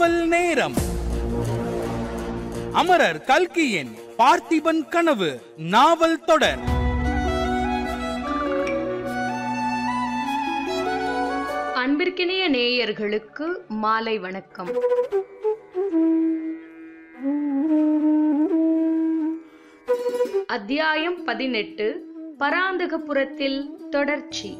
நாவல் நேரம் அமரர் கல்கியின் பார்த்திபன் கனவு நாவல் தொடர் அன்பிற்கினிய நேயர்களுக்கு மாலை வணக்கம் அத்தியாயம் பதினெட்டு பராந்தகபுரத்தில் தொடர்ச்சி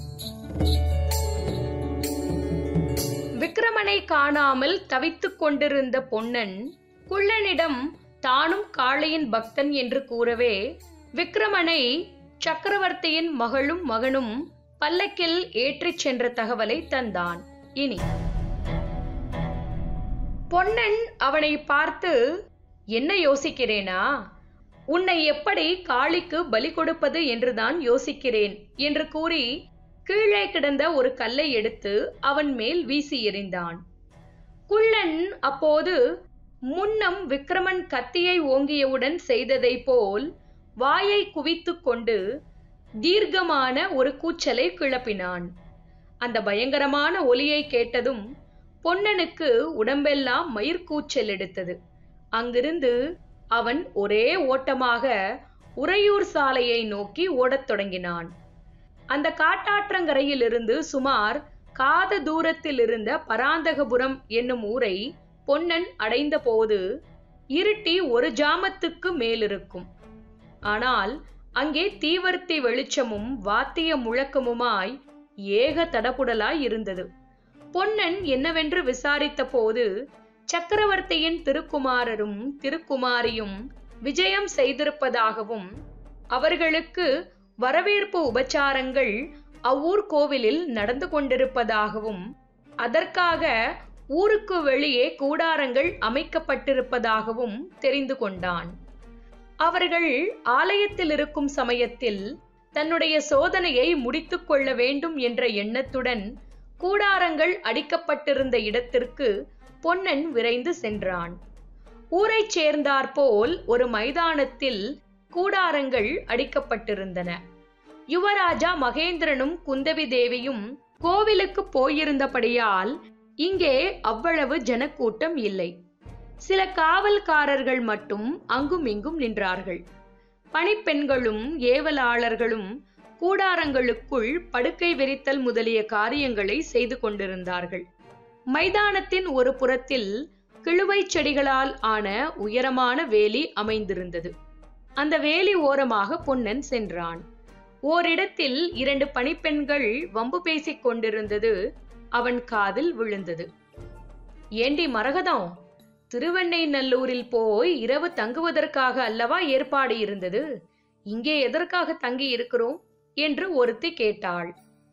விக்ரமனை காணாமல் தவித்துக் கொண்டிருந்த பொன்னன் குள்ளனிடம் தானும் காளையின் பக்தன் என்று கூறவே விக்ரமனை சக்கரவர்த்தியின் மகளும் மகனும் பல்லக்கில் ஏற்றிச் சென்ற தகவலை தந்தான் இனி பொன்னன் அவனை பார்த்து என்ன யோசிக்கிறேனா உன்னை எப்படி காளிக்கு பலி கொடுப்பது என்றுதான் யோசிக்கிறேன் என்று கூறி கீழே கிடந்த ஒரு கல்லை எடுத்து அவன் மேல் வீசி எறிந்தான் குள்ளன் அப்போது முன்னம் விக்ரமன் கத்தியை ஓங்கியவுடன் செய்ததைப் போல் வாயை குவித்துக் கொண்டு தீர்க்கமான ஒரு கூச்சலை கிளப்பினான் அந்த பயங்கரமான ஒலியை கேட்டதும் பொன்னனுக்கு உடம்பெல்லாம் மயிர்கூச்சல் எடுத்தது அங்கிருந்து அவன் ஒரே ஓட்டமாக உறையூர் சாலையை நோக்கி ஓடத் தொடங்கினான் அந்த காட்டாற்றங்கரையிலிருந்து சுமார் காத தூரத்தில் இருந்த பராந்தகபுரம் என்னும் ஊரை பொன்னன் அடைந்தபோது இருட்டி ஒரு ஜாமத்துக்கு மேலிருக்கும் ஆனால் அங்கே தீவர்த்தி வெளிச்சமும் வாத்திய முழக்கமுமாய் ஏக தடபுடலாய் இருந்தது பொன்னன் என்னவென்று விசாரித்த போது சக்கரவர்த்தியின் திருக்குமாரரும் திருக்குமாரியும் விஜயம் செய்திருப்பதாகவும் அவர்களுக்கு வரவேற்பு உபச்சாரங்கள் அவ்வூர் கோவிலில் நடந்து கொண்டிருப்பதாகவும் அதற்காக ஊருக்கு வெளியே கூடாரங்கள் அமைக்கப்பட்டிருப்பதாகவும் தெரிந்து கொண்டான் அவர்கள் ஆலயத்தில் இருக்கும் சமயத்தில் தன்னுடைய சோதனையை முடித்துக் கொள்ள வேண்டும் என்ற எண்ணத்துடன் கூடாரங்கள் அடிக்கப்பட்டிருந்த இடத்திற்கு பொன்னன் விரைந்து சென்றான் ஊரைச் சேர்ந்தாற்போல் ஒரு மைதானத்தில் கூடாரங்கள் அடிக்கப்பட்டிருந்தன யுவராஜா மகேந்திரனும் குந்தவி தேவியும் கோவிலுக்கு போயிருந்தபடியால் இங்கே அவ்வளவு ஜனக்கூட்டம் இல்லை சில காவல்காரர்கள் மட்டும் அங்கும் இங்கும் நின்றார்கள் பணிப்பெண்களும் ஏவலாளர்களும் கூடாரங்களுக்குள் படுக்கை விரித்தல் முதலிய காரியங்களை செய்து கொண்டிருந்தார்கள் மைதானத்தின் ஒரு புறத்தில் கிழுவைச் செடிகளால் ஆன உயரமான வேலி அமைந்திருந்தது அந்த வேலி ஓரமாக பொன்னன் சென்றான் ஓரிடத்தில் இரண்டு பணிப்பெண்கள் வம்பு பேசிக் கொண்டிருந்தது அவன் காதில் விழுந்தது ஏண்டி மரகதம் திருவெண்ணை நல்லூரில் போய் இரவு தங்குவதற்காக அல்லவா ஏற்பாடு இருந்தது இங்கே எதற்காக தங்கி இருக்கிறோம் என்று ஒருத்தி கேட்டாள்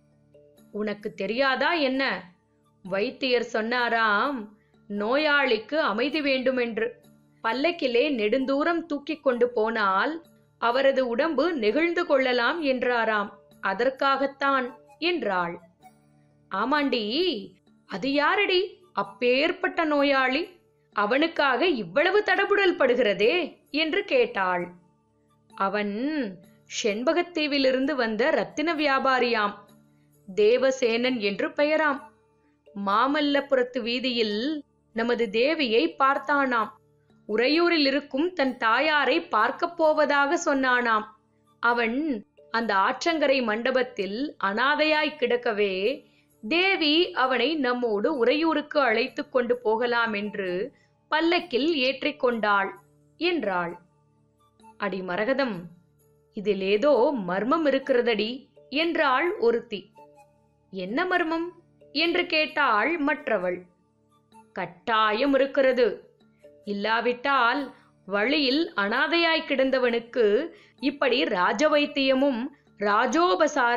உனக்கு தெரியாதா என்ன வைத்தியர் சொன்னாராம் நோயாளிக்கு அமைதி வேண்டுமென்று பல்லக்கிலே நெடுந்தூரம் தூக்கிக் கொண்டு போனால் அவரது உடம்பு நெகிழ்ந்து கொள்ளலாம் என்றாராம் அதற்காகத்தான் என்றாள் ஆமாண்டி அது யாரடி அப்பேற்பட்ட நோயாளி அவனுக்காக இவ்வளவு தடபுடல் படுகிறதே என்று கேட்டாள் அவன் செண்பகத்தீவிலிருந்து வந்த ரத்தின வியாபாரியாம் தேவசேனன் என்று பெயராம் மாமல்லபுரத்து வீதியில் நமது தேவியை பார்த்தானாம் உறையூரில் இருக்கும் தன் தாயாரை பார்க்கப் போவதாக சொன்னானாம் அவன் அந்த ஆற்றங்கரை மண்டபத்தில் அனாதையாய் கிடக்கவே தேவி அவனை நம்மோடு உறையூருக்கு அழைத்து கொண்டு போகலாம் என்று பல்லக்கில் ஏற்றிக்கொண்டாள் என்றாள் அடி மரகதம் இதில் ஏதோ மர்மம் இருக்கிறதடி என்றாள் ஒருத்தி என்ன மர்மம் என்று கேட்டாள் மற்றவள் கட்டாயம் இருக்கிறது இல்லாவிட்டால் வழியில் அனாதையாய் கிடந்தவனுக்கு இப்படி ராஜவைத்தியமும் ராஜோபசார